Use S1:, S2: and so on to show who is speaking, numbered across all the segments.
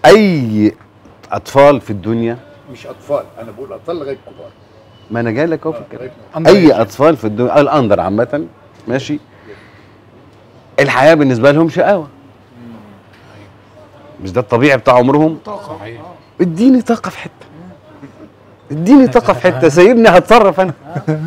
S1: اي اطفال في الدنيا
S2: مش اطفال انا بقول اطفال لغايه كبار
S1: ما انا جاي لك اهو في
S2: آه،
S1: الكلام
S2: لغاية
S1: اي اطفال في الدنيا الاندر عامه ماشي الحياه بالنسبه لهم شقاوه مش ده الطبيعي بتاع عمرهم
S3: صحيح
S1: اديني طاقه في حته اديني طاقه في حته سايبني هتصرف انا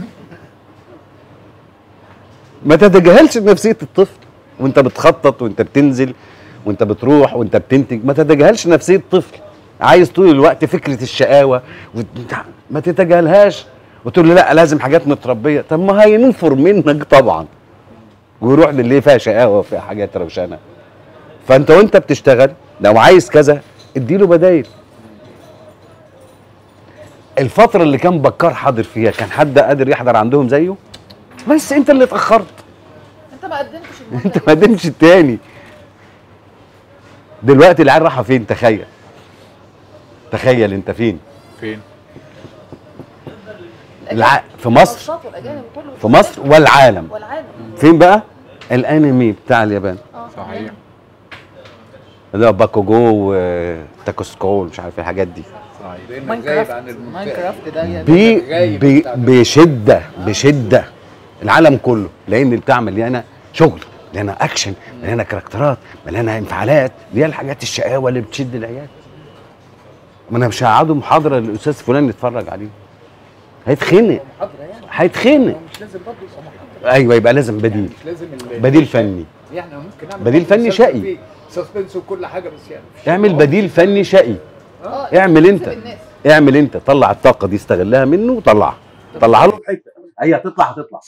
S1: ما تتجاهلش نفسيه الطفل وانت بتخطط وانت بتنزل وانت بتروح وانت بتنتج ما تتجاهلش نفسيه الطفل عايز طول الوقت فكره الشقاوه وت- ما تتجاهلهاش وتقول له لا لازم حاجات متربيه طب ما هينفر منك طبعا ويروح للي فيها شقاوه وفيها حاجات روشنه فانت وانت بتشتغل لو عايز كذا اديله بدايل الفترة اللي كان بكار حاضر فيها كان حد قادر يحضر عندهم زيه بس انت اللي اتأخرت
S4: انت ما قدمتش المنتج
S1: انت ما قدمتش التاني دلوقتي العيال رايحة فين تخيل تخيل انت فين
S3: فين
S1: الع... في مصر
S4: المنصات والاجانب كله
S1: في مصر والعالم
S4: والعالم
S1: فين بقى الانمي بتاع اليابان
S4: اه
S3: صحيح
S1: اللي هو باكوجو وتاكوسكول مش عارف الحاجات دي
S3: صحيح
S2: لانك غايب عن المنطقه
S4: ماينكرافت ده يعني
S1: ب...
S2: غايب
S1: ب...
S2: بتاع ده.
S1: بشده بشده العالم كله لان البتاع مليانه شغل مليانه اكشن مليانه كاركترات مليانه انفعالات دي الحاجات الشقاوه اللي بتشد العيال ما انا مش هقعده محاضره للاستاذ فلان يتفرج عليه هيتخنق
S2: محاضره يعني
S1: هيتخنق
S2: مش لازم برضه يبقى محاضره
S1: ايوه يبقى لازم بديل
S2: مش لازم ال-
S1: بديل فني
S2: يعني ممكن نعمل
S1: بديل
S2: برضه
S1: فني
S2: مسلسل
S1: شقي.
S2: فيه سسبنس وكل حاجه بس يعني مش-
S1: اعمل بديل فني شقي
S4: اه
S1: اعمل انت
S4: تكسب الناس.
S1: اعمل انت طلع الطاقه دي استغلها منه وطلعها طلعها له في حته هي هتطلع هتطلع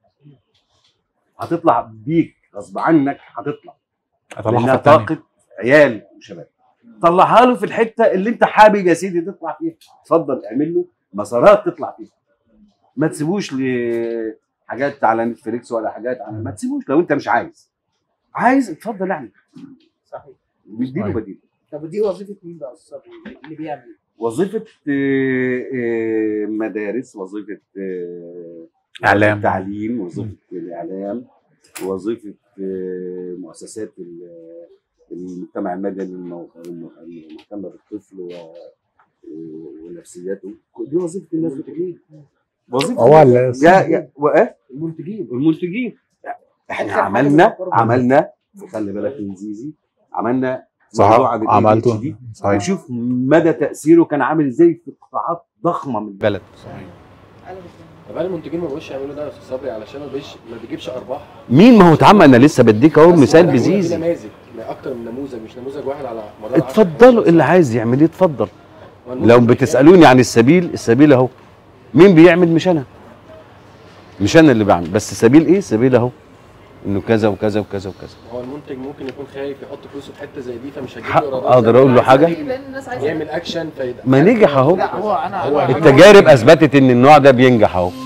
S1: هتطلع بيك غصب عنك هتطلع
S3: اطلعها
S1: لانها
S3: في التانية
S1: طاقه عيال وشباب طلعها له في الحته اللي انت حابب يا سيدي تطلع فيها اتفضل اعمل له مسارات تطلع فيها ما تسيبوش لحاجات على نتفليكس ولا حاجات على ما تسيبوش لو انت مش عايز عايز اتفضل اعمل
S2: صحيح
S1: بيديله
S3: صحيح.
S1: بديل
S2: طب ودي وظيفه مين بقى استاذ اللي بيعمل
S1: وظيفة آه، آه، مدارس وظيفة آه،
S3: إعلام.
S1: التعليم وظيفة الإعلام وظيفة آه، مؤسسات ال- المجتمع المدني المو- المهتمة بالطفل و- ونفسياته دي وظيفة الناس بتجيب وظيفة
S5: هو
S1: الناس.
S5: ال-
S1: يا يا وإيه؟
S2: المنتجين
S1: المنتجين احنا
S2: أكتر حاجة
S1: عملنا
S2: بتفكروا
S1: عملنا خلي بالك من زيزي عملنا
S5: صح
S1: موضوع عن ال
S5: عملته
S1: ADHD.
S5: صحيح
S1: وشوف مدى تاثيره كان عامل ازاي في قطاعات ضخمه من البلد
S3: صحيح
S4: قلبت الدنيا.
S6: طب هل المنتجين ما بقوش يعملوا ده يا استاذ صبري علشان ما بيش ما بيجيبش ارباح
S1: مين ما هو اتعمل انا لسه بديك اهو
S6: بس
S1: مثال
S6: هو في
S1: بزيزي
S6: نماذج ما اكتر من نموذج مش نموذج واحد على مدار 10
S1: اتفضلوا اللي عايز يعمل ايه اتفضل
S6: والنموذج
S1: لو
S6: مش
S1: بتسالوني عن السبيل السبيل اهو مين بيعمل مش انا مش انا اللي بعمل بس سبيل ايه سبيل اهو انه كذا وكذا وكذا وكذا
S6: هو المنتج ممكن يكون خايف يحط فلوسه في حته زي دي فمش هيجيب
S1: حق-
S6: له ايرادات
S1: أقدر
S6: زي
S1: أقول له
S6: ما
S1: حاجة؟
S6: عايز
S4: لان الناس عايزه
S6: يعمل اكشن فيبقى
S1: ما نجح اهو
S2: لا هو انا
S6: هو
S2: أنا-
S1: التجارب اثبتت ان النوع ده بينجح اهو